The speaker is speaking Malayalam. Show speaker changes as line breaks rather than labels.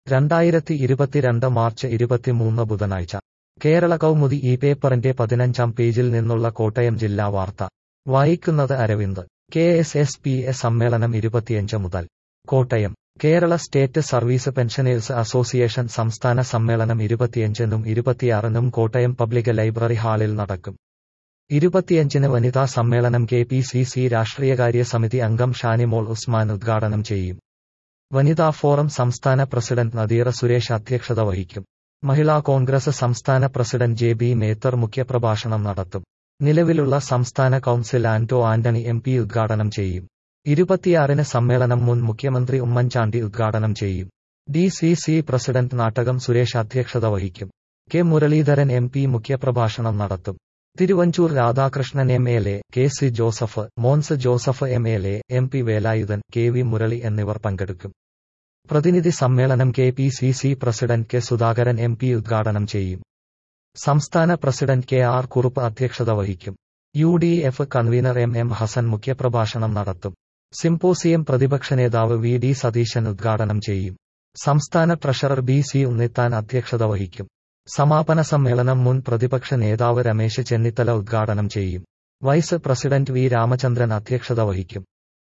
രണ്ടായിരത്തി ഇരുപത്തിരണ്ട് മാർച്ച് ഇരുപത്തിമൂന്ന് ബുധനാഴ്ച കേരള കൗമുദി ഈ പേപ്പറിന്റെ പതിനഞ്ചാം പേജിൽ നിന്നുള്ള കോട്ടയം ജില്ലാ വാർത്ത വായിക്കുന്നത് Aravind K S S P A സമ്മേളനം ഇരുപത്തിയഞ്ച് മുതൽ Kottayam Kerala state service pensioners association സംസ്ഥാന സമ്മേളനം ഇരുപത്തിയഞ്ചിനും ഇരുപത്തിയാറിനും കോട്ടയം പബ്ലിക് ലൈബ്രറി ഹാളിൽ നടക്കും ഇരുപത്തിയഞ്ചിന് വനിതാ സമ്മേളനം കെ പി സി സി രാഷ്ട്രീയകാര്യ സമിതി അംഗം ഷാനിമോൾ ഉസ്മാൻ ഉദ്ഘാടനം ചെയ്യും വനിതാ ഫോറം സംസ്ഥാന പ്രസിഡന്റ് നദീറ സുരേഷ് അധ്യക്ഷത വഹിക്കും മഹിളാ കോൺഗ്രസ് സംസ്ഥാന പ്രസിഡന്റ് ജെ ബി മേത്തർ മുഖ്യപ്രഭാഷണം നടത്തും നിലവിലുള്ള സംസ്ഥാന council Anto Antony M P ഉദ്ഘാടനം ചെയ്യും ഇരുപത്തിയാറിന് സമ്മേളനം മുൻ മുഖ്യമന്ത്രി ഉമ്മൻചാണ്ടി ഉദ്ഘാടനം ചെയ്യും D C C president Nattakam Suresh അധ്യക്ഷത വഹിക്കും കെ മുരളീധരൻ എം പി മുഖ്യപ്രഭാഷണം നടത്തും Thiruvanchoor Radhakrishnan M L A K C Joseph Mons Joseph M L A M P Velayudhan K V Murali എന്നിവർ പങ്കെടുക്കും പ്രതിനിധി സമ്മേളനം K P C C president K Sudhakaran M P ഉദ്ഘാടനം ചെയ്യും സംസ്ഥാന പ്രസിഡന്റ് കെ ആർ കുറുപ്പ് അധ്യക്ഷത വഹിക്കും U D F convener M M Hassan മുഖ്യപ്രഭാഷണം നടത്തും സിംപോസിയം പ്രതിപക്ഷ നേതാവ് വി ഡി സതീശൻ ഉദ്ഘാടനം ചെയ്യും സംസ്ഥാന ട്രഷറർ ബി സി ഉണ്ണിത്താൻ അധ്യക്ഷത വഹിക്കും സമാപന സമ്മേളനം മുൻ പ്രതിപക്ഷ നേതാവ് രമേശ് ചെന്നിത്തല ഉദ്ഘാടനം ചെയ്യും വൈസ് പ്രസിഡന്റ് വി രാമചന്ദ്രൻ അധ്യക്ഷത വഹിക്കും